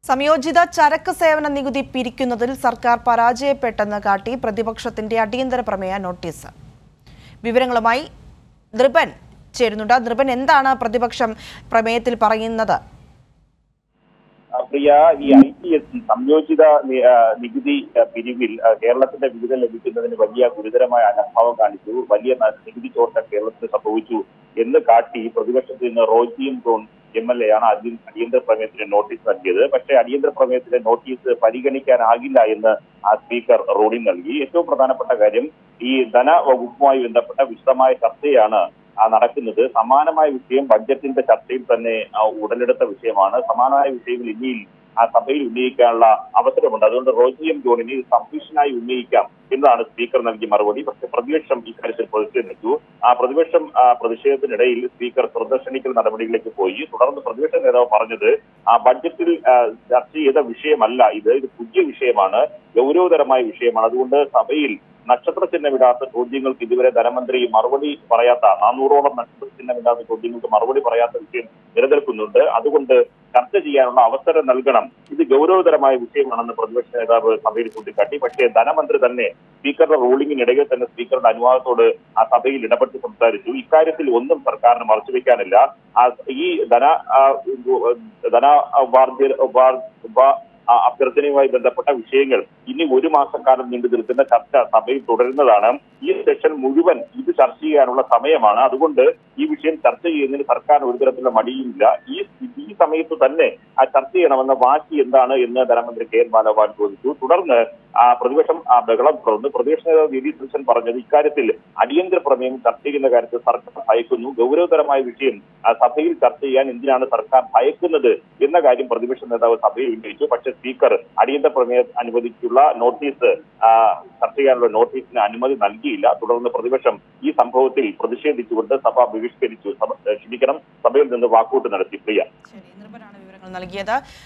സംയോജിത ചരക്ക് സേവന നികുതി പിരിക്കുന്നതിൽ സർക്കാർ പരാജയപ്പെട്ടെന്ന് കാട്ടി പ്രതിപക്ഷത്തിന്റെ അടിയന്തര പ്രമേയ നോട്ടീസ് വിവരങ്ങളുമായി നൃപൻ ചേരുന്നുണ്ട് നൃപൻ എന്താണ് പ്രതിപക്ഷം പ്രമേയത്തിൽ പറയുന്നത് ആ, പ്രിയ ഈ ഐ ടി എസ് സംയോജിത നി- ആ, നികുതി ആ, പിരിവിൽ ആ, കേരളത്തിന്റെ വിഹിതം ലഭിക്കുന്നതിന് വലിയ ഗുരുതരമായ അനഭാവം കാണിച്ചു വലിയ ന- നികുതി ചോർച്ച കേരളത്തിൽ സംഭവിച്ചു എന്ന് കാട്ടി പ്രതിപക്ഷത്തിൽ നിന്ന് റോജിയും ജോൺ എം എൽ എ ആണ് അടി- അടിയന്തര പ്രമേയത്തിന് നോട്ടീസ് നൽകിയത് പക്ഷേ അടിയന്തര പ്രമേയത്തിലെ നോട്ടീസ് പരിഗണിക്കാനാകില്ല എന്ന് ആ സ്പീക്കർ റൂളിംഗ് നൽകി ഏറ്റവും പ്രധാനപ്പെട്ട കാര്യം ഈ ധനവകുപ്പുമായി ബന്ധപ്പെട്ട വിശദമായ ചർച്ചയാണ് ആ നടക്കുന്നത് സമാനമായ വിഷയം ബഡ്ജറ്റിന്റെ ചർച്ചയിൽ തന്നെ ആ, ഉടലെടുത്ത വിഷയമാണ് സമാനമായ വിഷയങ്ങൾ ഇനിയും ആ സഭയിൽ ഉന്നയിക്കാനുള്ള അവസരമുണ്ട് അതുകൊണ്ട് റോജി എം ജോണിന് ഇത് സബ്മിഷനായി ഉന്നയിക്കാം എന്നതാണ് സ്പീക്കർ നൽകിയ മറുപടി പക്ഷേ പ്രതിപക്ഷം ഇക്കാര്യത്തിൽ പ്രതിഷേധിച്ചു ആ പ്രതിപക്ഷം ആ, പ്രതിഷേധത്തിനിടയിൽ സ്പീക്കർ ശ്രദ്ധ ക്ഷണിക്കൽ നടപടികളിലേക്ക് പോയി തുടർന്ന് പ്രതിപക്ഷ നേതാവ് പറഞ്ഞത് ആ ബഡ്ജറ്റിൽ ആ, ചർച്ച ചെയ്ത വിഷയമല്ല ഇത് ഇത് പുതിയ വിഷയമാണ് ഗൗരവതരമായ വിഷയമാണ് അതുകൊണ്ട് സഭയിൽ നക്ഷത്ര ചിഹ്നമിടാത്ത ചോദ്യങ്ങൾക്ക് ഇതുവരെ ധനമന്ത്രി മറുപടി പറയാത്ത നാനൂറോളം നക്ഷത്ര ചിഹ്നമിടാത്ത ചോദ്യങ്ങൾക്ക് മറുപടി പറയാത്ത വിഷയം നിലനിൽക്കുന്നുണ്ട് അതുകൊണ്ട് ചർച്ച ചെയ്യാനുള്ള അവസരം നൽകണം ഇത് ഗൗരവതരമായ വിഷയമാണെന്ന് പ്രതിപക്ഷ നേതാവ് സഭയിൽ ചൂണ്ടിക്കാട്ടി പക്ഷേ ധനമന്ത്രി തന്നെ സ്പീക്കറുടെ റൂളിംഗിനിടയിൽ തന്നെ സ്പീക്കറുടെ അനുവാദത്തോട് ആ സഭയിൽ ഇടപെട്ട് സംസാരിച്ചു ഇക്കാര്യത്തിൽ ഒന്നും സർക്കാരിന് മറച്ചുവെക്കാനില്ല ആ ഈ ധന ആ, ധന വാർദ്ധ്യ വാർ- വാ- ആ അഭ്യർത്ഥനയുമായി ബന്ധപ്പെട്ട വിഷയങ്ങൾ ഇനി ഒരു മാസക്കാലം നീണ്ടു നിൽക്കുന്ന ചർച്ച സഭയിൽ തുടരുന്നതാണ് ഈ സെഷൻ മുഴുവൻ ഇത് ചർച്ച ചെയ്യാനുള്ള സമയമാണ് അതുകൊണ്ട് ഈ വിഷയം ചർച്ച ചെയ്യുന്നതിന് സർക്കാർ ഒരു തരത്തിലുള്ള മടിയുമില്ല ഈ ഈ സമയത്ത് തന്നെ ആ ചർച്ച ചെയ്യണമെന്ന വാശി എന്താണ് എന്ന് ധനമന്ത്രി കെ എൻ ബാലഗോപാൽ ചോദിച്ചു തുടർന്ന് ആ പ്രതിപക്ഷം ആ ബഹളം തുടർന്ന് പ്രതിപക്ഷ നേതാവ് വി ഡി സതീശൻ പറഞ്ഞത് ഇക്കാര്യത്തിൽ അടിയന്തര പ്രമേയം ചർച്ച ചെയ്യുന്ന കാര്യത്തിൽ സർക്കാർ ഭയക്കുന്നു ഗൗരവതരമായ വിഷയം ആ സഭയിൽ ചർച്ച ചെയ്യാൻ എന്തിനാണ് സർക്കാർ ഭയക്കുന്നത് എന്ന കാര്യം പ്രതിപക്ഷ നേതാവ് സഭയിൽ ഉന്നയിച്ചു പക്ഷേ സ്പീക്കർ അടിയന്തര പ്രമേയം അനുവദിച്ചുള്ള നോട്ടീസ് ആ, ചർച്ച ചെയ്യാനുള്ള നോട്ടീസിന് അനുമതി നൽകിയില്ല തുടർന്ന് പ്രതിപക്ഷം ഈ സംഭവത്തിൽ പ്രതിഷേധിച്ചുകൊണ്ട് സഭ ബഹിഷ്കരിച്ചു സഭ ക്ഷമിക്കണം സഭയിൽ നിന്ന് വാക്കൗട്ട് നടത്തി പ്രിയ ശരി നൃപനാണ് വിവരങ്ങൾ നൽകിയത്